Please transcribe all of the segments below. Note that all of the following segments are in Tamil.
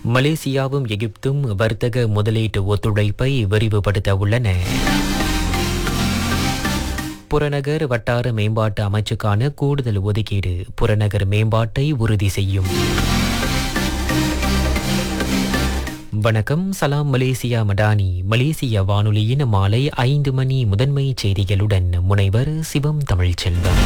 மலேசியாவும் எகிப்தும் வர்த்தக முதலீட்டு ஒத்துழைப்பை விரிவுபடுத்த உள்ளன புறநகர் வட்டார மேம்பாட்டு அமைச்சுக்கான கூடுதல் ஒதுக்கீடு புறநகர் மேம்பாட்டை உறுதி செய்யும் வணக்கம் சலாம் மலேசியா மடானி மலேசிய வானொலியின் மாலை ஐந்து மணி முதன்மை செய்திகளுடன் முனைவர் சிவம் தமிழ்ச்செல்வம்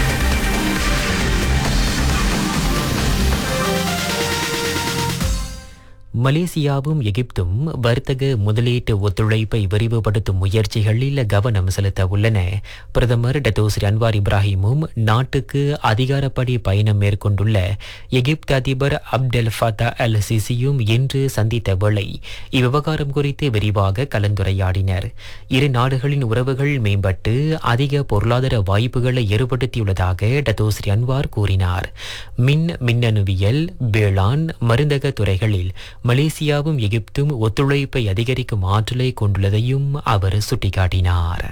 மலேசியாவும் எகிப்தும் வர்த்தக முதலீட்டு ஒத்துழைப்பை விரிவுபடுத்தும் முயற்சிகளில் கவனம் செலுத்த உள்ளன பிரதமர் டத்தோஸ்ரீ அன்வார் இப்ராஹிமும் நாட்டுக்கு அதிகாரப்படி பயணம் மேற்கொண்டுள்ள எகிப்து அதிபர் அப்டெல் ஃபதா அல் சிசியும் இன்று சந்தித்த வேளை இவ்விவகாரம் குறித்து விரிவாக கலந்துரையாடினர் இரு நாடுகளின் உறவுகள் மேம்பட்டு அதிக பொருளாதார வாய்ப்புகளை ஏற்படுத்தியுள்ளதாக டத்தோஸ்ரீ அன்வார் கூறினார் மின் மின்னணுவியல் வேளாண் மருந்தக துறைகளில் மலேசியாவும் எகிப்தும் ஒத்துழைப்பை அதிகரிக்கும் ஆற்றலை கொண்டுள்ளதையும் அவர் சுட்டிக்காட்டினார்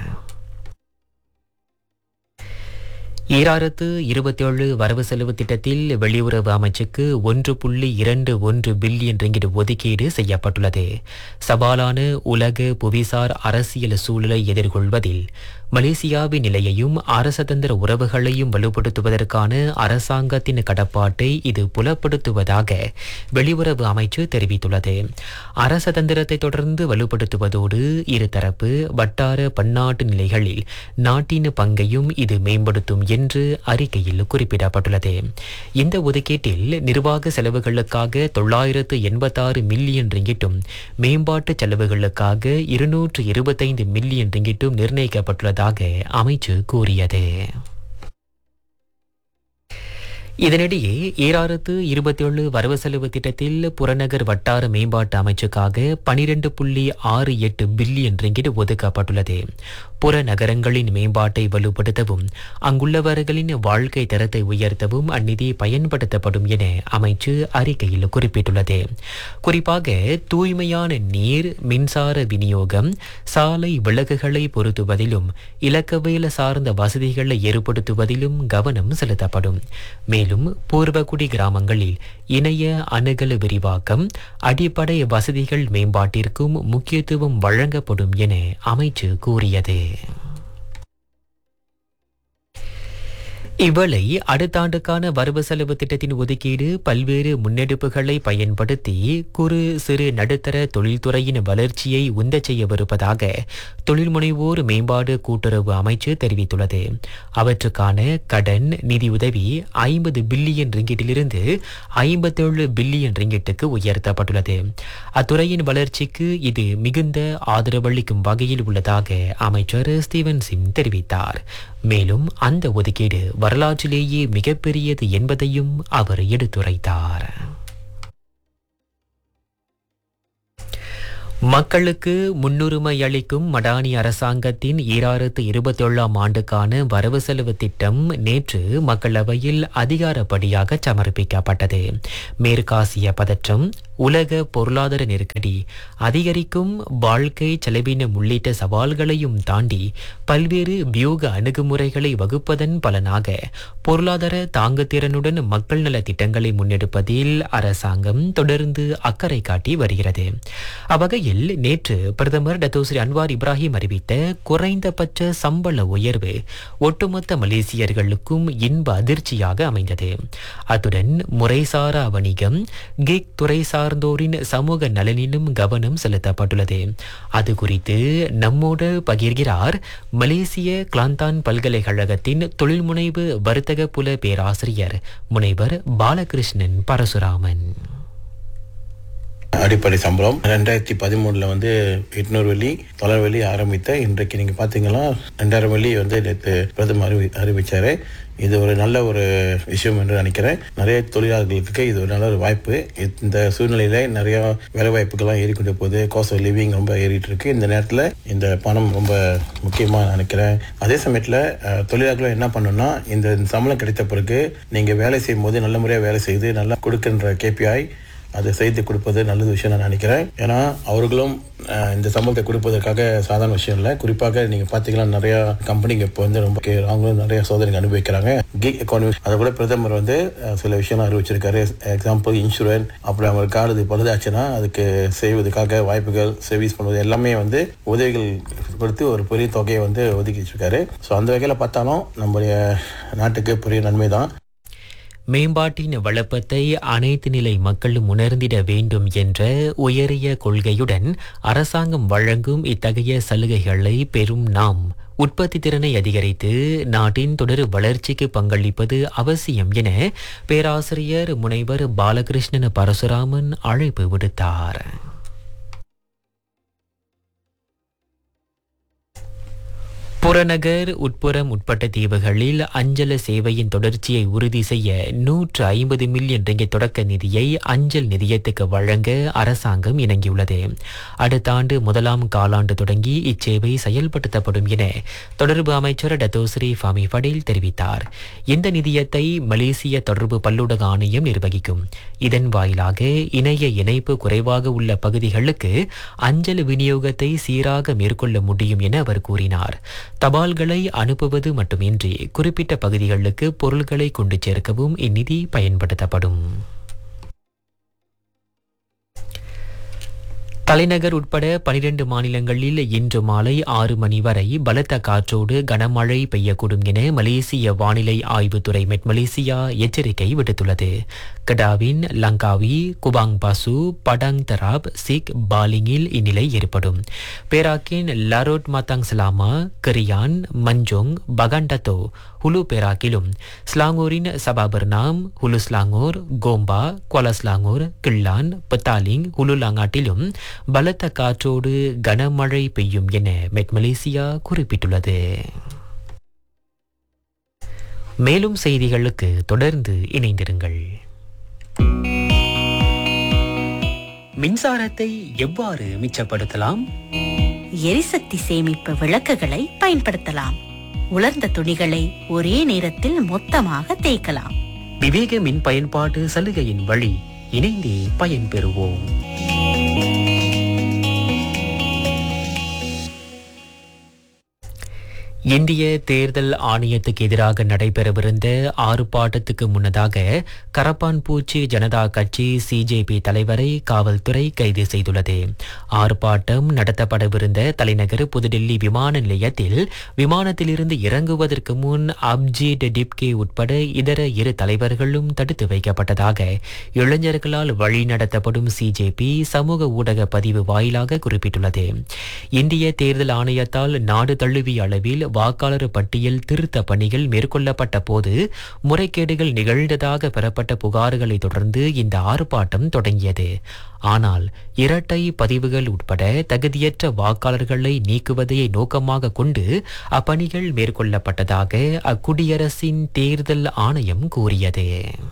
ஈராயிரத்து இருபத்தேழு வரவு செலவு திட்டத்தில் வெளியுறவு அமைச்சுக்கு ஒன்று புள்ளி இரண்டு ஒன்று பில்லியன் ரிங்கிட் ஒதுக்கீடு செய்யப்பட்டுள்ளது சவாலான உலக புவிசார் அரசியல் சூழலை எதிர்கொள்வதில் மலேசியாவின் நிலையையும் அரசதந்திர உறவுகளையும் வலுப்படுத்துவதற்கான அரசாங்கத்தின் கடப்பாட்டை இது புலப்படுத்துவதாக வெளியுறவு அமைச்சு தெரிவித்துள்ளது அரசதந்திரத்தை தொடர்ந்து வலுப்படுத்துவதோடு இருதரப்பு வட்டார பன்னாட்டு நிலைகளில் நாட்டின் பங்கையும் இது மேம்படுத்தும் என்று அறிக்கையில் குறிப்பிடப்பட்டுள்ளது இந்த ஒதுக்கீட்டில் நிர்வாக செலவுகளுக்காக தொள்ளாயிரத்து எண்பத்தாறு மில்லியன் ரிங்கிட்டும் மேம்பாட்டு செலவுகளுக்காக இருநூற்று இருபத்தைந்து மில்லியன் ரிங்கிட்டும் நிர்ணயிக்கப்பட்டுள்ளதாக அமைச்சு கூறியது இதனிடையே ஈராயிரத்து இருபத்தேழு வரவு செலவு திட்டத்தில் புறநகர் வட்டார மேம்பாட்டு அமைச்சுக்காக பனிரெண்டு புள்ளி ஆறு எட்டு பில்லியன் ரிங்கிட் ஒதுக்கப்பட்டுள்ளது புறநகரங்களின் மேம்பாட்டை வலுப்படுத்தவும் அங்குள்ளவர்களின் வாழ்க்கை தரத்தை உயர்த்தவும் அந்நிதி பயன்படுத்தப்படும் என அமைச்சு அறிக்கையில் குறிப்பிட்டுள்ளது குறிப்பாக தூய்மையான நீர் மின்சார விநியோகம் சாலை விளக்குகளை பொருத்துவதிலும் இலக்கவியல் சார்ந்த வசதிகளை ஏற்படுத்துவதிலும் கவனம் செலுத்தப்படும் மேலும் பூர்வகுடி கிராமங்களில் இணைய அணுகல் விரிவாக்கம் அடிப்படை வசதிகள் மேம்பாட்டிற்கும் முக்கியத்துவம் வழங்கப்படும் என அமைச்சு கூறியது இவ்வேளை அடுத்த ஆண்டுக்கான வரவு செலவு திட்டத்தின் ஒதுக்கீடு பல்வேறு முன்னெடுப்புகளை பயன்படுத்தி குறு சிறு நடுத்தர தொழில்துறையின் வளர்ச்சியை உந்தச் செய்யவிருப்பதாக தொழில் முனைவோர் மேம்பாடு கூட்டுறவு அமைச்சு தெரிவித்துள்ளது அவற்றுக்கான கடன் நிதியுதவி ஐம்பது பில்லியன் ரிங்கிட்டிலிருந்து ஐம்பத்தேழு பில்லியன் ரிங்கிட்டுக்கு உயர்த்தப்பட்டுள்ளது அத்துறையின் வளர்ச்சிக்கு இது மிகுந்த ஆதரவளிக்கும் வகையில் உள்ளதாக அமைச்சர் ஸ்டீவன் சிம் தெரிவித்தார் மேலும் அந்த ஒதுக்கீடு வரலாற்றிலேயே மிகப்பெரியது என்பதையும் அவர் எடுத்துரைத்தார் மக்களுக்கு முன்னுரிமை அளிக்கும் மடானி அரசாங்கத்தின் ஈராயிரத்து இருபத்தேழாம் ஆண்டுக்கான வரவு செலவு திட்டம் நேற்று மக்களவையில் அதிகாரப்படியாக சமர்ப்பிக்கப்பட்டது மேற்காசிய பதற்றம் உலக பொருளாதார நெருக்கடி அதிகரிக்கும் வாழ்க்கை செலவினம் உள்ளிட்ட சவால்களையும் தாண்டி பல்வேறு வியூக அணுகுமுறைகளை வகுப்பதன் பலனாக பொருளாதார தாங்குதிறனுடன் மக்கள் நல திட்டங்களை முன்னெடுப்பதில் அரசாங்கம் தொடர்ந்து அக்கறை காட்டி வருகிறது அவ்வகையில் நேற்று பிரதமர் டத்தோஸ்ரீ அன்வார் இப்ராஹிம் அறிவித்த குறைந்தபட்ச சம்பள உயர்வு ஒட்டுமொத்த மலேசியர்களுக்கும் இன்ப அதிர்ச்சியாக அமைந்தது அத்துடன் முறைசாரா வணிகம் கிக் துறை சார்ந்தோரின் சமூக நலனிலும் கவனம் செலுத்தப்பட்டுள்ளது அது குறித்து நம்மோடு பகிர்கிறார் மலேசிய கிளாந்தான் பல்கலைக்கழகத்தின் தொழில்முனைவு வர்த்தக புல பேராசிரியர் முனைவர் பாலகிருஷ்ணன் பரசுராமன் அடிப்படை சம்பளம் ரெண்டாயிரத்தி பதிமூணுல வந்து எட்நூறு வெள்ளி தொள்ளாயிரம் வெள்ளி ஆரம்பித்த இன்றைக்கு நீங்க பாத்தீங்கன்னா ரெண்டாயிரம் வெள்ளி வந்து நேற்று பிரதமர் அறிவி அறிவிச்சாரு இது ஒரு நல்ல ஒரு விஷயம் என்று நினைக்கிறேன் நிறைய தொழிலாளர்களுக்கு இது ஒரு நல்ல ஒரு வாய்ப்பு இந்த சூழ்நிலையில நிறைய வேலை வாய்ப்புகள்லாம் ஏறிக்கொண்டு போகுது காஸ்ட் ஆஃப் லிவிங் ரொம்ப ஏறிட்டு இருக்கு இந்த நேரத்தில் இந்த பணம் ரொம்ப முக்கியமாக நினைக்கிறேன் அதே சமயத்தில் அஹ், தொழிலாளர்கள் என்ன பண்ணணும்னா இந்த சம்பளம் கிடைத்த பிறகு நீங்கள் வேலை செய்யும் போது நல்ல முறையாக வேலை செய்து நல்லா கொடுக்கின்ற கேபிஐ அதை செய்து கொடுப்பது நல்லது விஷயம் நான் நினைக்கிறேன் ஏன்னா அவர்களும் அஹ், இந்த சம்பளத்தை கொடுப்பதற்காக சாதாரண விஷயம் இல்லை குறிப்பாக நீங்க பாத்தீங்கன்னா நிறைய கம்பெனிங்க இப்போ வந்து ரொம்ப கே- அவங்களும் நிறைய சோதனைகள் அனுபவிக்கிறாங்க கிக் எக்கானமி அதை கூட பிரதமர் வந்து அஹ், சில விஷயம்லாம் அறிவிச்சிருக்காரு எக்ஸாம்பிள் இன்சூரன்ஸ் அப்படி அவங்க கார்டு இது பழுதாச்சுன்னா அதுக்கு செய்வதற்காக வாய்ப்புகள் சர்வீஸ் பண்ணுவது எல்லாமே வந்து உதவிகள் கொடுத்து ஒரு பெரிய தொகையை வந்து ஒதுக்கி வச்சிருக்காரு ஸோ அந்த வகையில் பார்த்தாலும் நம்முடைய நாட்டுக்கு பெரிய நன்மை தான் மேம்பாட்டின் வளப்பத்தை அனைத்து நிலை மக்களும் உணர்ந்திட வேண்டும் என்ற உயரிய கொள்கையுடன் அரசாங்கம் வழங்கும் இத்தகைய சலுகைகளை பெறும் நாம் உற்பத்தி திறனை அதிகரித்து நாட்டின் தொடர் வளர்ச்சிக்கு பங்களிப்பது அவசியம் என பேராசிரியர் முனைவர் பாலகிருஷ்ணன் பரசுராமன் அழைப்பு விடுத்தார் புறநகர் உட்புறம் உட்பட்ட தீவுகளில் அஞ்சல சேவையின் தொடர்ச்சியை உறுதி செய்ய நூற்று ஐம்பது மில்லியன் ரிங்கை தொடக்க நிதியை அஞ்சல் நிதியத்துக்கு வழங்க அரசாங்கம் இணங்கியுள்ளது அடுத்த ஆண்டு முதலாம் காலாண்டு தொடங்கி இச்சேவை செயல்படுத்தப்படும் என தொடர்பு அமைச்சர் டத்தோஸ்ரீ ஃபாமி படேல் தெரிவித்தார் இந்த நிதியத்தை மலேசிய தொடர்பு பல்லூடக ஆணையம் நிர்வகிக்கும் இதன் வாயிலாக இணைய இணைப்பு குறைவாக உள்ள பகுதிகளுக்கு அஞ்சல் விநியோகத்தை சீராக மேற்கொள்ள முடியும் என அவர் கூறினார் தபால்களை அனுப்புவது மட்டுமின்றி குறிப்பிட்ட பகுதிகளுக்கு பொருட்களை கொண்டு சேர்க்கவும் இந்நிதி பயன்படுத்தப்படும் தலைநகர் உட்பட பனிரெண்டு மாநிலங்களில் இன்று மாலை ஆறு மணி வரை பலத்த காற்றோடு கனமழை பெய்யக்கூடும் என மலேசிய வானிலை ஆய்வுத்துறை மெட் மலேசியா எச்சரிக்கை விடுத்துள்ளது கடாவின் Langkawi Kubang Pasu Padang Terap Sik பாலிங்கில் இந்நிலை ஏற்படும் பேராக்கின் Larut Matang Selama Kerian Manjung Bagan Datuk Hulu பேராக்கிலும் ஸ்லாங்கூரின் Sabak Bernam Hulu Selangor Gombak Kuala Selangor Klang Petaling Hulu லாங்காட்டிலும் பலத்த காற்றோடு கனமழை பெய்யும் என மெட் மலேசியா குறிப்பிட்டுள்ளது மேலும் செய்திகளுக்கு தொடர்ந்து இணைந்திருங்கள் மின்சாரத்தை எவ்வாறு மிச்சப்படுத்தலாம் எரிசக்தி சேமிப்பு விளக்குகளை பயன்படுத்தலாம் உலர்ந்த துணிகளை ஒரே நேரத்தில் மொத்தமாக தேய்க்கலாம் விவேக மின் பயன்பாட்டு சலுகையின் வழி இணைந்தே பயன்பெறுவோம் இந்திய தேர்தல் ஆணையத்துக்கு எதிராக நடைபெறவிருந்த ஆர்ப்பாட்டத்துக்கு முன்னதாக கரப்பான்பூச்சி ஜனதா கட்சி சிஜேபி தலைவரை காவல்துறை கைது செய்துள்ளது ஆர்ப்பாட்டம் நடத்தப்படவிருந்த தலைநகர் புதுடெல்லி விமான நிலையத்தில் விமானத்திலிருந்து இறங்குவதற்கு முன் அப்ஜிட் டிப்கே உட்பட இதர இரு தலைவர்களும் தடுத்து வைக்கப்பட்டதாக இளைஞர்களால் வழிநடத்தப்படும் சிஜேபி சமூக ஊடக பதிவு வாயிலாக குறிப்பிட்டுள்ளது இந்திய தேர்தல் ஆணையத்தால் நாடு தழுவிய அளவில் வாக்காளர் பட்டியல் திருத்த பணிகள் மேற்கொள்ளப்பட்ட போது முறைகேடுகள் நிகழ்ந்ததாக பெறப்பட்ட புகார்களை தொடர்ந்து இந்த ஆர்ப்பாட்டம் தொடங்கியது ஆனால் இரட்டை பதிவுகள் உட்பட தகுதியற்ற வாக்காளர்களை நீக்குவதையை நோக்கமாக கொண்டு அப்பணிகள் மேற்கொள்ளப்பட்டதாக அக்குடியரசின் தேர்தல் ஆணையம் கூறியது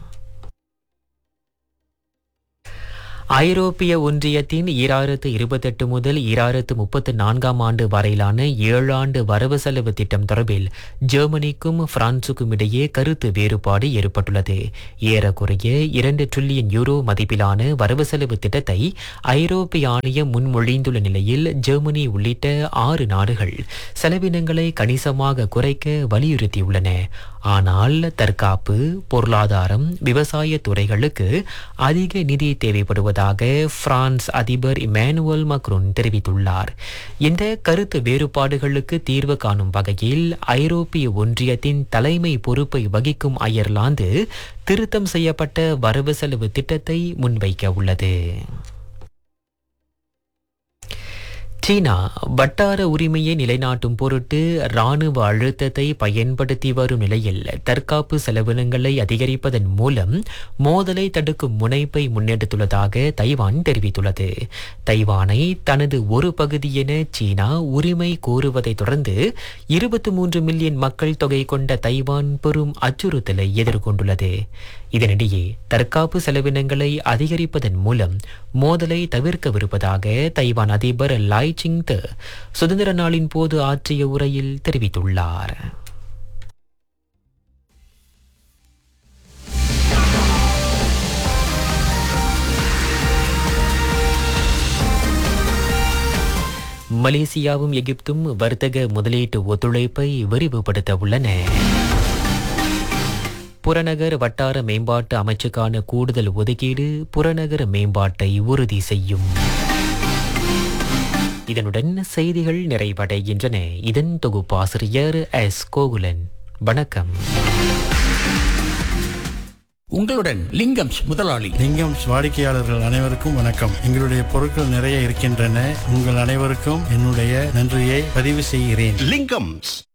ஐரோப்பிய ஒன்றியத்தின் ஈராயிரத்து இருபத்தெட்டு முதல் ஈராயிரத்து முப்பத்து நான்காம் ஆண்டு வரையிலான ஏழாண்டு வரவு செலவு திட்டம் தொடர்பில் ஜெர்மனிக்கும் பிரான்சுக்கும் இடையே கருத்து வேறுபாடு ஏற்பட்டுள்ளது ஏறக்குறைய இரண்டு டிரில்லியன் யூரோ மதிப்பிலான வரவு செலவு திட்டத்தை ஐரோப்பிய ஆணையம் முன்மொழிந்துள்ள நிலையில் ஜெர்மனி உள்ளிட்ட ஆறு நாடுகள் செலவினங்களை கணிசமாக குறைக்க வலியுறுத்தியுள்ளன ஆனால் தற்காப்பு பொருளாதாரம் விவசாய துறைகளுக்கு அதிக நிதி தேவைப்படுவதாக பிரான்ஸ் அதிபர் இமானுவல் மக்ரோன் தெரிவித்துள்ளார் இந்த கருத்து வேறுபாடுகளுக்கு தீர்வு காணும் வகையில் ஐரோப்பிய ஒன்றியத்தின் தலைமை பொறுப்பை வகிக்கும் அயர்லாந்து திருத்தம் செய்யப்பட்ட வரவு செலவு திட்டத்தை முன்வைக்க உள்ளது சீனா வட்டார உரிமையை நிலைநாட்டும் பொருட்டு ராணுவ அழுத்தத்தை பயன்படுத்தி வரும் நிலையில் தற்காப்பு செலவினங்களை அதிகரிப்பதன் மூலம் மோதலை தடுக்கும் முனைப்பை முன்னெடுத்துள்ளதாக தைவான் தெரிவித்துள்ளது தைவானை தனது ஒரு பகுதி என சீனா உரிமை கோருவதை தொடர்ந்து இருபத்தி மூன்று மில்லியன் மக்கள் தொகை கொண்ட தைவான் பெரும் அச்சுறுத்தலை எதிர்கொண்டுள்ளது இதனிடையே தற்காப்பு செலவினங்களை அதிகரிப்பதன் மூலம் மோதலை தவிர்க்கவிருப்பதாக தைவான் அதிபர் லாய் சிங் சுதந்திர நாளின் போது ஆற்றிய உரையில் தெரிவித்துள்ளார் மலேசியாவும் எகிப்தும் வர்த்தக முதலீட்டு ஒத்துழைப்பை விரிவுபடுத்த உள்ளன புறநகர் வட்டார மேம்பாட்டு அமைச்சுக்கான கூடுதல் ஒதுக்கீடு புறநகர் மேம்பாட்டை உறுதி செய்யும் இதனுடன் செய்திகள் நிறைவடைகின்றன இதன் தொகுப்பாசிரியர் எஸ் கோகுலன் வணக்கம் உங்களுடன் லிங்கம்ஸ் முதலாளி லிங்கம் வாடிக்கையாளர்கள் அனைவருக்கும் வணக்கம் எங்களுடைய பொருட்கள் நிறைய இருக்கின்றன உங்கள் அனைவருக்கும் என்னுடைய நன்றியை பதிவு செய்கிறேன் Linkums.